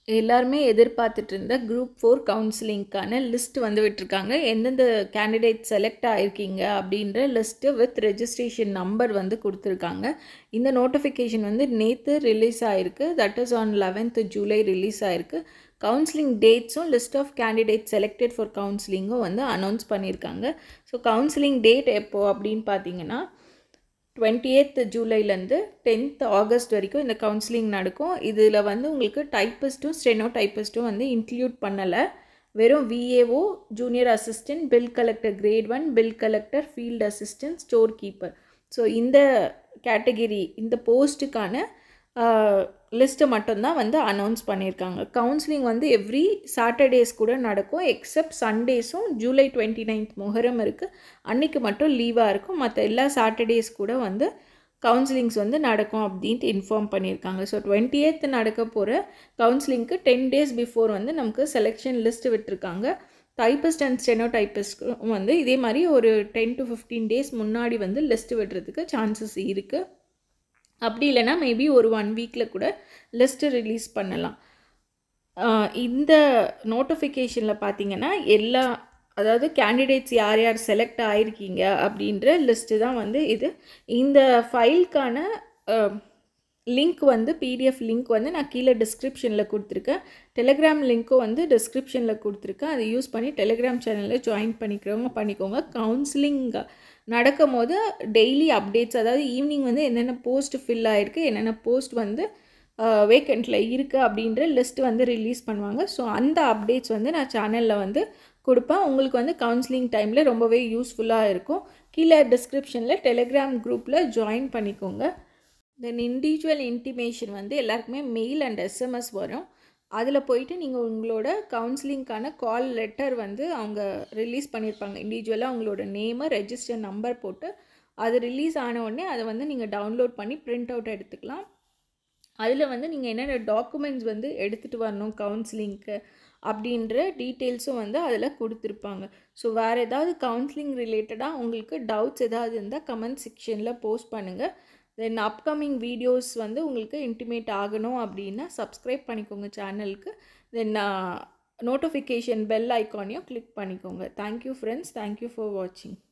எல்லாருமே எதிர்பார்த்துட்டு இருந்த குரூப் ஃபோர் கவுன்சிலிங்க்கான லிஸ்ட் வந்து விட்டுருக்காங்க எந்தெந்த கேண்டிடேட் செலக்ட் ஆகிருக்கீங்க அப்படின்ற லிஸ்ட்டு வித் ரெஜிஸ்ட்ரேஷன் நம்பர் வந்து கொடுத்துருக்காங்க இந்த நோட்டிஃபிகேஷன் வந்து நேற்று ரிலீஸ் ஆகிருக்கு that is on eleventh July release ஆகிருக்கு கவுன்சிலிங் டேட்ஸும் list of candidate selected for கவுன்சிலிங்கும் வந்து அனௌன்ஸ் பண்ணியிருக்காங்க ஸோ கவுன்சிலிங் டேட் எப்போ அப்படின்னு பார்த்தீங்கன்னா டுவெண்ட்டி எய்த் ஜூலைலேருந்து டென்த் ஆகஸ்ட் வரைக்கும் இந்த கவுன்சிலிங் நடக்கும் இதில் வந்து உங்களுக்கு டைப்பிஸ்ட்டும் ஸ்டெனோ டைப்பிஸ்ட்டும் வந்து இன்க்ளூட் பண்ணலை வெறும் VAO junior assistant bill collector grade one bill collector field assistant store keeper so இந்த கேட்டகிரி இந்த போஸ்ட்டுக்கான லிஸ்ட்டை மட்டும்தான் வந்து அனௌன்ஸ் பண்ணியிருக்காங்க கவுன்சிலிங் வந்து எவ்ரி சாட்டர்டேஸ் கூட நடக்கும் எக்ஸப்ட் சண்டேஸும் ஜூலை டுவெண்ட்டி நைன்த் முகரம் இருக்குது அன்றைக்கி மட்டும் லீவாக இருக்கும் மற்ற எல்லா சாட்டர்டேஸ் கூட வந்து கவுன்சிலிங்ஸ் வந்து நடக்கும் அப்படின்ட்டு இன்ஃபார்ம் பண்ணியிருக்காங்க ஸோ டுவெண்ட்டி எய்த் நடக்க போகிற கவுன்சிலிங்க்கு டென் டேஸ் பிஃபோர் வந்து நமக்கு செலெக்ஷன் லிஸ்ட் விட்டுருக்காங்க டைப்பிஸ்ட் அண்ட் ஸ்டெனோ டைப்பிஸ்ட்க்கும் வந்து இதே மாதிரி ஒரு டென் டு ஃபிஃப்டீன் டேஸ் முன்னாடி வந்து லிஸ்ட் விடுறதுக்கு சான்சஸ் இருக்குது அப்படி இல்லைன்னா மேபி ஒரு ஒன் வீக்கில் கூட லிஸ்ட்டு ரிலீஸ் பண்ணலாம் இந்த நோட்டிஃபிகேஷனில் பார்த்தீங்கன்னா எல்லா அதாவது கேண்டிடேட்ஸ் யார் யார் செலக்ட் ஆகிருக்கீங்க அப்படின்ற லிஸ்ட்டு தான் வந்து இது இந்த ஃபைலுக்கான லிங்க் வந்து பிடிஎஃப் லிங்க் வந்து நான் கீழே டிஸ்கிரிப்ஷனில் கொடுத்துருக்கேன் டெலிகிராம் லிங்க்கும் வந்து டிஸ்கிரிப்ஷனில் கொடுத்துருக்கேன் அதை யூஸ் பண்ணி டெலிகிராம் சேனலில் ஜாயின் பண்ணிக்கிறவங்க பண்ணிக்கோங்க கவுன்சிலிங் நடக்கும் போது டெய்லி அப்டேட்ஸ் அதாவது ஈவினிங் வந்து என்னென்ன போஸ்ட் ஃபில் ஆகிருக்கு என்னென்ன போஸ்ட் வந்து வேக்கண்ட்டில் இருக்குது அப்படின்ற லிஸ்ட் வந்து ரிலீஸ் பண்ணுவாங்க ஸோ அந்த அப்டேட்ஸ் வந்து நான் சேனலில் வந்து கொடுப்பேன் உங்களுக்கு வந்து கவுன்சிலிங் டைமில் ரொம்பவே யூஸ்ஃபுல்லாக இருக்கும் கீழே டிஸ்கிரிப்ஷனில் டெலிகிராம் குரூப்பில் ஜாயின் பண்ணிக்கோங்க தென் இண்டிவிஜுவல் இன்டிமேஷன் வந்து எல்லாருக்குமே மெயில் அண்ட் எஸ்எம்எஸ் வரும் அதில் போயிட்டு நீங்கள் உங்களோட கவுன்சிலிங்க்கான கால் லெட்டர் வந்து அவங்க ரிலீஸ் பண்ணியிருப்பாங்க இண்டிவிஜுவலாக அவங்களோட நேமை ரெஜிஸ்டர் நம்பர் போட்டு அது ரிலீஸ் ஆன உடனே அதை வந்து நீங்கள் டவுன்லோட் பண்ணி பிரிண்ட் அவுட் எடுத்துக்கலாம் அதில் வந்து நீங்கள் என்னென்ன டாக்குமெண்ட்ஸ் வந்து எடுத்துகிட்டு வரணும் கவுன்சிலிங்க்கு அப்படின்ற டீட்டெயில்ஸும் வந்து அதில் கொடுத்துருப்பாங்க ஸோ வேறு ஏதாவது கவுன்சிலிங் ரிலேட்டடாக உங்களுக்கு டவுட்ஸ் ஏதாவது இருந்தால் கமெண்ட் செக்ஷனில் போஸ்ட் பண்ணுங்கள் தென் அப்கமிங் வீடியோஸ் வந்து உங்களுக்கு இன்டிமேட் ஆகணும் அப்படின்னா சப்ஸ்கிரைப் பண்ணிக்கோங்க சேனலுக்கு தென் நோட்டிஃபிகேஷன் பெல் ஐக்கானையும் கிளிக் பண்ணிக்கோங்க தேங்க்யூ ஃப்ரெண்ட்ஸ் தேங்க்யூ ஃபார் வாட்சிங்